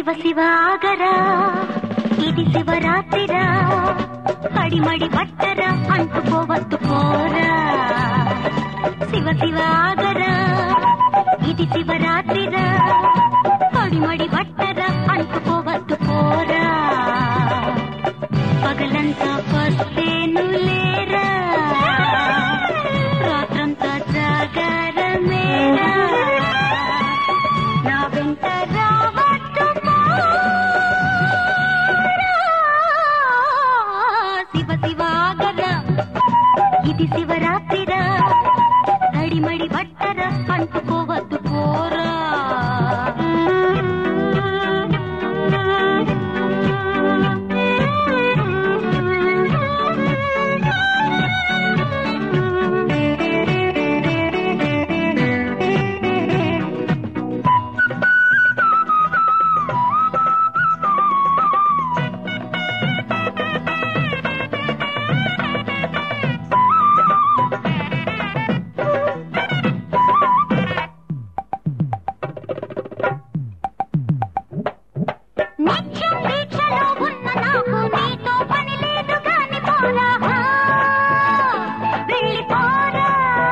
శివ శివ ఆగరా ఇది శివరాత్రిరా అడిమడి పట్టరా అంటుకోవద్దు పోరా శివ శివ ఆగరా ఇది శివరాత్రిరా అడిమడి పట్టరా అంటుకోవద్దు పోరా పగలంతా పస్తేను లేరా రాత్రంతా జాగరమేరా నా వెంట రావద్దు పోరా. శివ శివ ఆగరా ఇది శివరాత్రిరా అడిమడి పట్టరా అంటుకోవద్దు పోరా నిత్యం దీక్షలో ఉన్న నాకు నీతో పని లేదు గాని పోరా వెళ్ళిపోరా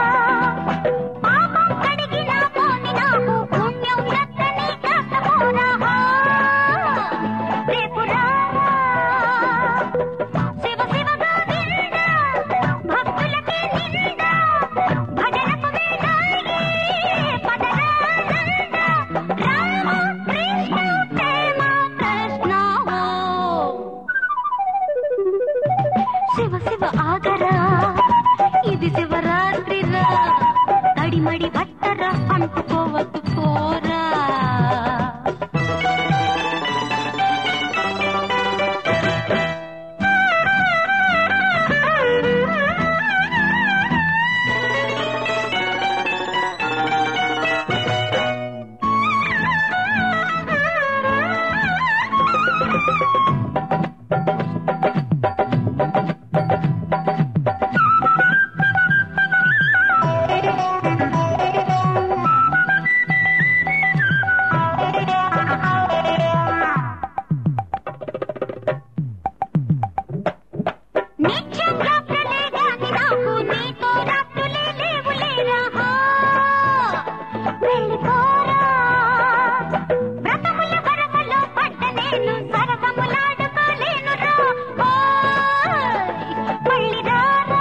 పాపం కడిగిన పోని నాకు పుణ్యం దత్తని కాస్త పోరా రేపు రారా శివ శివగా నిండా భక్తులకే నిండా భజనకు వేదాయి పదరా నందా రామ కృష్ణ ప్రేమ కృష్ణ శివ శివ ఆగరా ఇది శివరాత్రిరా తడిమడి పట్టరా అంటుకోవద్దు పోరా నిత్యం రాత్రులే గాని నాకు నీతో రాత్రులే లేవులేరా వెళ్ళిపోరా వ్రతముల వరసలో పడ్డ నేను సరసములాడుకోలేనురా ఓయ్, మళ్ళీ రారా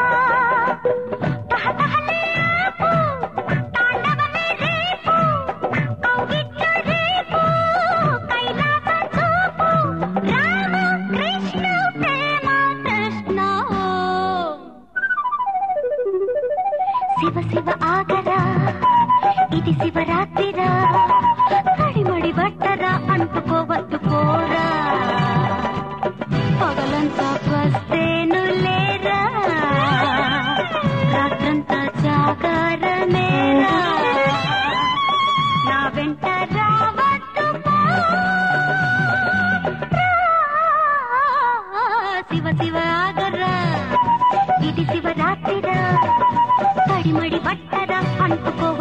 తహతహలే ఆపు, తాండవమే రేపు, కౌగిట్లో రేపు, కైలాస చూపు, రామ కృష్ణ ప్రేమ కృష్ణ శివ శివ ఆగరా ఇది శివరాత్రిరా కడిమడి బట్టరా అంటుకోవద్దు పోరా పగలంతా వస్తేను లేరా రాత్రంతా జాగారమేరా నా వెంట రావద్దు పోరా. శివ శివ ఆగరా ఇది శివరాత్రిరా కడిమడి పట్టరా అంటుకో